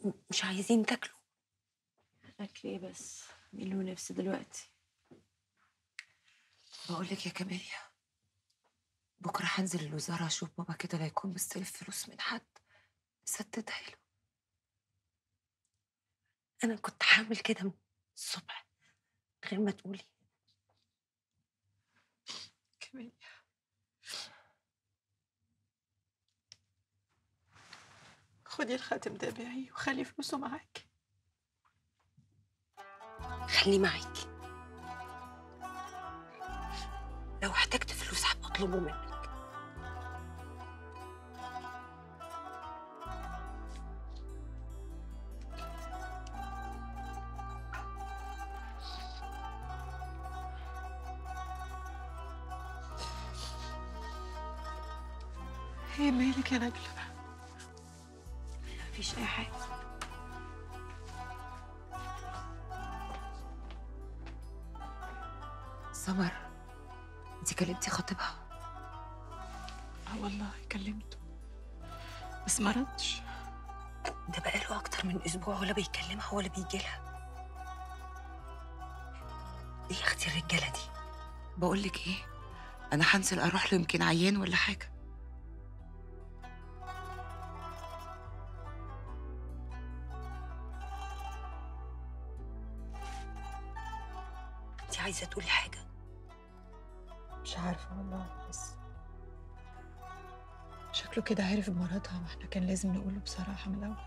مش عايزين تاكلوا اكل ايه بس مين له نفس دلوقتي بقول لك يا كاميليا بكره هنزل الوزاره اشوف بابا كده لا يكون مستلف فلوس من حد سددها له انا كنت هعمل كده من الصبح من غير ما تقولي كاميليا خدي الخاتم ده بيعي وخلي فلوسه معاك خليه معاكي لو احتجت فلوس هبقى اطلبه منك ايه مالك يا نجلة مفيش اي حاجة سمر انت كلمتي خطيبها اه والله كلمته بس ما ردش ده بقاله اكتر من اسبوع ولا بيكلمها ولا بيجي لها ايه يا اختي الرجاله دي بقول لك ايه انا هنزل اروح له يمكن عيان ولا حاجه انت عايزه تقولي حاجه مش عارفة والله بس شكله كده عارف بمرضها ما احنا كان لازم نقوله بصراحة من الأول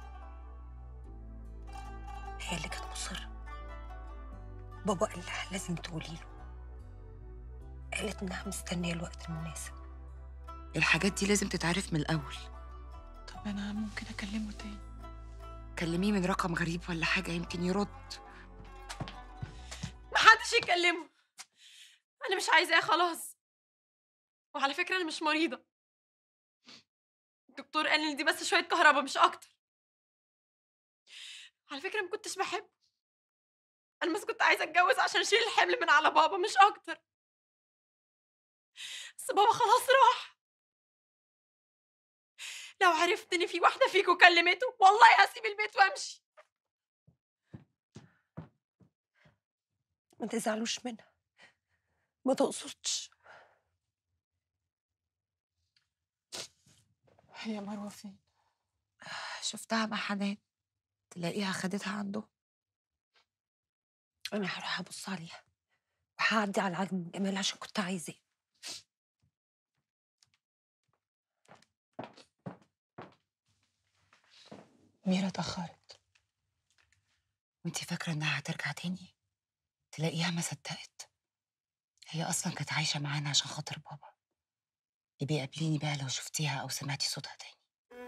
هي اللي كانت مصره بابا قال لها لازم تقولي له قالت انها مستنيه الوقت المناسب الحاجات دي لازم تتعرف من الاول طب أنا ممكن أكلمه تاني كلميه من رقم غريب ولا حاجه يمكن يرد محدش يكلمه انا مش عايزاه خلاص وعلى فكره انا مش مريضه الدكتور قال لي دي بس شويه كهرباء مش اكتر على فكره ما كنتش بحبه انا بس كنت عايزه اتجوز عشان اشيل الحمل من على بابا مش اكتر بس بابا خلاص راح لو عرفت ان في واحده فيكم كلمته والله هسيب البيت وامشي ما تزعلوش منها ما تقصدش هي مروة فين؟ شفتها مع حنان تلاقيها خدتها عنده انا هروح ابص عليها وهعدي على عجم جمال عشان كنت عايزاه ميرا اتأخرت وانتي فاكره انها هترجع تاني تلاقيها ما صدقت هي اصلا كانت عايشه معانا عشان خاطر بابا يبقى قابليني بقى لو شفتيها او سمعتي صوتها تاني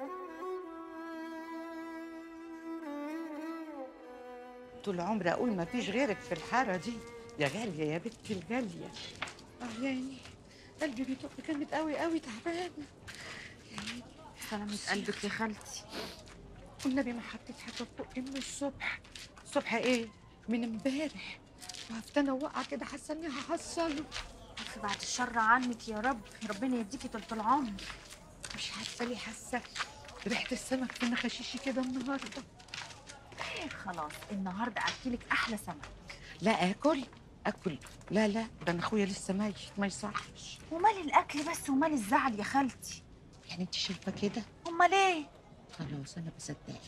طول عمري اقول ما فيش غيرك في الحاره دي يا غاليه يا بنتي الغاليه اه يعني قلبي بيدق جامد قوي قوي تعبان سلامة قلبك يا خالتي والنبي ما حطيت حاجه في بقي من الصبح الصبح ايه من امبارح وقفت انا واقعه كده حاسه اني هحصله ألف بعد الشر عنك يا رب ربنا يديكي طول العمر مش عارفه ليه حاسه ريحه السمك في خشيشي كده النهارده خلاص النهارده اكلك احلى سمك لا اكل اكل لا لا ده انا اخويا لسه ميت ما يصحش ومال الاكل بس ومال الزعل يا خالتي يعني انت شايفه كده امال ايه خلاص انا بصدقك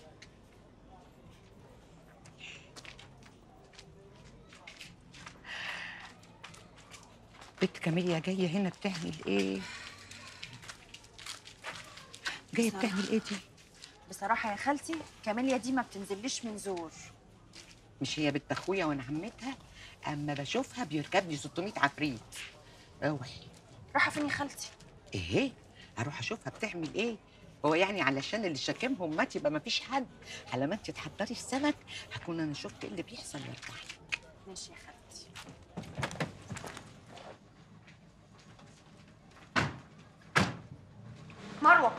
بنت كاميليا جايه هنا بتعمل ايه جايه بصراحة. بتعمل ايه دي بصراحه يا خالتي كاميليا دي ما بتنزليش من زور مش هي بنت اخويا وانا عمتها اما بشوفها بيركبني 600 عفريت اوعي رايحه فين يا خالتي ايه اروح اشوفها بتعمل ايه هو يعني علشان اللي شاكمهم مات يبقى ما فيش حد على ما انت تحضري السمك هكون انا شفت ايه اللي بيحصل وارجع لك. ماشي يا خالتي مروه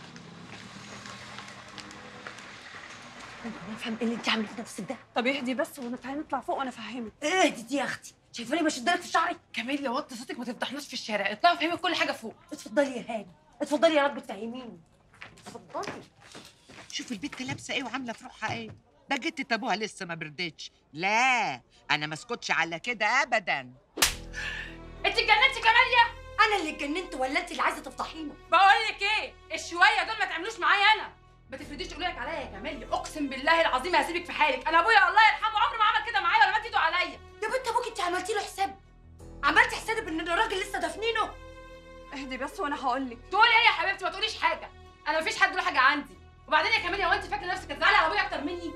انا افهم ايه اللي انت عامله في نفسك ده طب اهدي بس ونتعالى نطلع فوق وانا افهمك اهدي دي يا اختي شايفاني بشدلك في شعري كاميليا وطي صوتك ما تفضحناش في الشارع اطلعي فهمي كل حاجه فوق اتفضلي يا هاني اتفضلي يا رب تفهميني اتفضلي شوف البت لابسه ايه وعامله في روحها ايه ده جت ابوها لسه ما بردتش لا انا ما اسكتش على كده ابدا انت اتجننتي كماليا انا اللي اتجننت ولا انت اللي عايزه تفضحينا بقول لك ايه الشويه دول ما تعملوش معايا انا ما تفرديش تقولي لك عليا يا كماليا اقسم بالله العظيم هسيبك في حالك انا ابويا الله يرحمه عمره ما عمل كده معايا ولا مد ايده عليا يا بنت ابوك انت عملتي له حساب عملتي حساب ان الراجل لسه دافنينه اهدي بس وانا هقول لك تقولي ايه يا حبيبتي ما تقوليش حاجه انا مفيش حد له حاجه عندي وبعدين يا كماليا هو انت فاكره نفسك هتزعلي على ابويا اكتر مني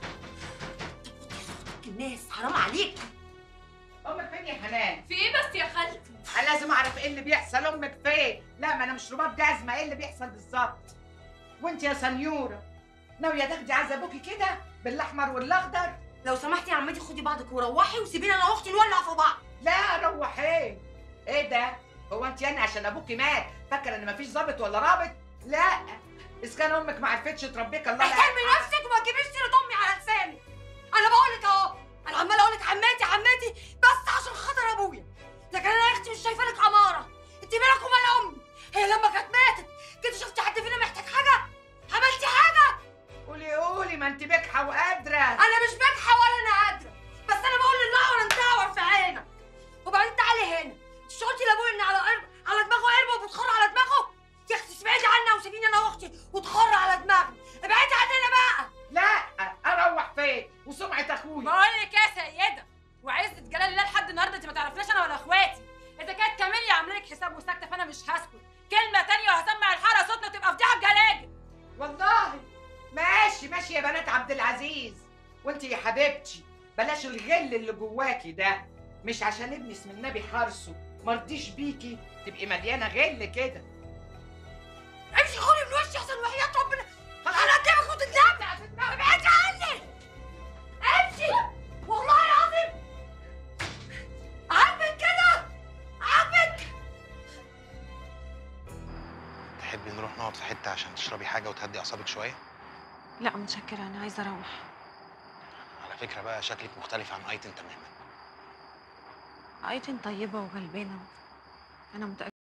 الناس حرام عليك امك فين يا حنان في ايه بس يا خالتي انا لازم اعرف ايه اللي بيحصل امك فين لا ما انا مش رباط جزمه ايه اللي بيحصل بالظبط وانت يا سنيوره ناويه تاخدي عز ابوكي كده بالاحمر والاخضر لو سمحتي يا عمتي خدي بعضك وروحي وسيبينا انا واختي نولع في بعض لا روح ايه ايه ده هو انت يعني عشان ابوكي مات فاكره ان مفيش ظابط ولا رابط لا اذا كان امك ما عرفتش تربيك الله لا احترمي نفسك وما تجيبيش سيره امي على لساني انا بقول لك اهو انا عماله اقول لك عماتي عماتي بس عشان خاطر ابويا لكن انا يا اختي مش شايفه لك عماره انت مالك ومال امي هي لما كانت ماتت كنت شفتي حد فينا محتاج حاجه عملتي حاجه قولي قولي ما انت بجحه وقادره انا مش بجحة ولا انا قادره بس انا بقول للنعور انتعور في عينك وبعدين تعالي هنا مش قلتي لابويا ان على قرب على دماغه قربه وبتخر على دماغه يا اختي ابعدي عنا وسيبيني انا واختي وتخر على دماغي ابعدي عننا بقى لا اروح فين وسمعه اخويا بقول لك يا سيده وعزه جلال الله لحد النهارده انت ما تعرفناش انا ولا اخواتي اذا كانت كاميليا عامله لك حساب وساكته فانا مش هسكت كلمه تانية وهسمع الحاره صوتنا وتبقى فضيحه بجلاجل والله ماشي ماشي يا بنات عبد العزيز وانت يا حبيبتي بلاش الغل اللي جواكي ده مش عشان ابني اسم النبي حارسه مرضيش بيكي تبقي مليانه غل كده امشي خولي من وشي احسن وحياة ربنا انا قدامك وتتلم ابعدي عني امشي والله العظيم عاجبك كده عاجبك تحبي نروح نقعد في حتة عشان تشربي حاجة وتهدي أعصابك شوية؟ لا متشكره انا عايزه اروح على فكرة بقى شكلك مختلف عن أيتن تماما ايتن طيبه وغلبانه انا متاكده